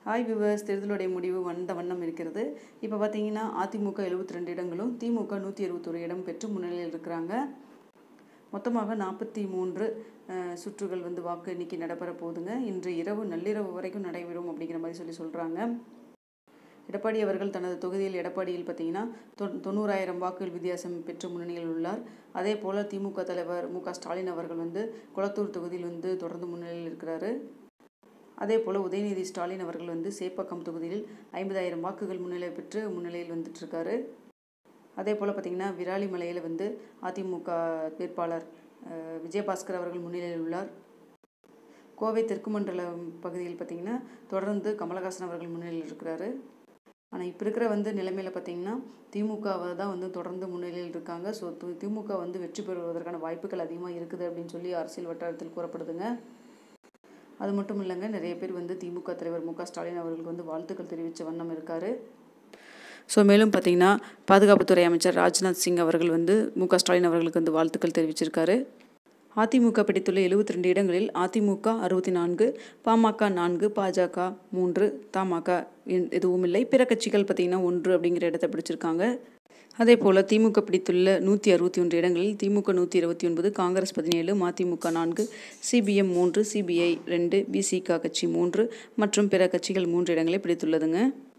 hi viewers தேர்தலுடைய முடிவு வந்த வண்ணம் இருக்கிறது இப்போ பார்த்தீங்கன்னா அதிமுக எழுபத்தி ரெண்டு இடங்களும் திமுக நூற்றி இருபத்தொரு இடம் பெற்று முன்னிலையில் இருக்கிறாங்க மொத்தமாக நாற்பத்தி மூன்று அஹ், சுற்றுகள் வந்து வாக்கு எண்ணிக்கை நடைபெற போகுதுங்க இன்று இரவு நள்ளிரவு வரைக்கும் நடைபெறும் அப்படிங்கிற மாதிரி சொல்லி சொல்கிறாங்க எடப்பாடி அவர்கள் தனது தொகுதியில் எடப்பாடியில் பார்த்தீங்கன்னா தொ தொண்ணூறாயிரம் வாக்குகள் வித்தியாசம் பெற்று முன்னணியில் உள்ளார் அதே போல் திமுக தலைவர் மு க ஸ்டாலின் அவர்கள் வந்து குளத்தூர் தொகுதியில் வந்து தொடர்ந்து முன்னிலையில் இருக்கிறாரு அதே போல் உதயநிதி ஸ்டாலின் அவர்கள் வந்து சேப்பாக்கம் தொகுதியில் ஐம்பதாயிரம் வாக்குகள் முன்னிலை பெற்று முன்னிலையில் வந்துட்டுருக்காரு அதே போல் பார்த்திங்கன்னா விராலிமலையில் வந்து அதிமுக வேட்பாளர் அஹ், விஜயபாஸ்கர் அவர்கள் முன்னிலையில் உள்ளார் கோவை தெற்கு மண்டலம் பகுதியில் பார்த்திங்கன்னா தொடர்ந்து கமலஹாசன் அவர்கள் முன்னிலையில் இருக்கிறாரு ஆனால் இப்போ இருக்கிற வந்து நிலைமையில் பார்த்திங்கன்னா திமுகவை தான் வந்து தொடர்ந்து முன்னிலையில் இருக்காங்க ஸோ திமுக வந்து வெற்றி பெறுவதற்கான வாய்ப்புகள் அதிகமாக இருக்குது அப்படின்னு சொல்லி அரசியல் வட்டாரத்தில் கூறப்படுதுங்க அது மட்டும் இல்லைங்க நிறைய பேர் வந்து திமுக தலைவர் மு க ஸ்டாலின் அவர்களுக்கு வந்து வாழ்த்துக்கள் தெரிவித்த வண்ணம் இருக்கார் ஸோ மேலும் பார்த்தீங்கன்னா பாதுகாப்புத்துறை அமைச்சர் ராஜ்நாத் சிங் அவர்கள் வந்து மு க ஸ்டாலின் அவர்களுக்கு வந்து வாழ்த்துக்கள் தெரிவிச்சிருக்காரு அதிமுக பிடித்துள்ள எழுபத்தி ரெண்டு இடங்களில் அதிமுக அறுபத்தி நான்கு பாமக நான்கு பாஜக மூன்று தமாக என்- எதுவும் இல்லை பிற கட்சிகள் பார்த்திங்கன்னா ஒன்று அப்படிங்கிற இடத்தை பிடிச்சிருக்காங்க அதே போல் திமுக பிடித்துள்ள நூற்றி அறுபத்தி ஒன்று இடங்களில் திமுக நூற்றி இருபத்தி ஒன்பது காங்கிரஸ் பதினேழு மதிமுக நான்கு சிபிஎம் மூன்று சிபிஐ ரெண்டு பிசிக கட்சி மூன்று மற்றும் பிற கட்சிகள் மூன்று இடங்களை பிடித்துள்ளதுங்க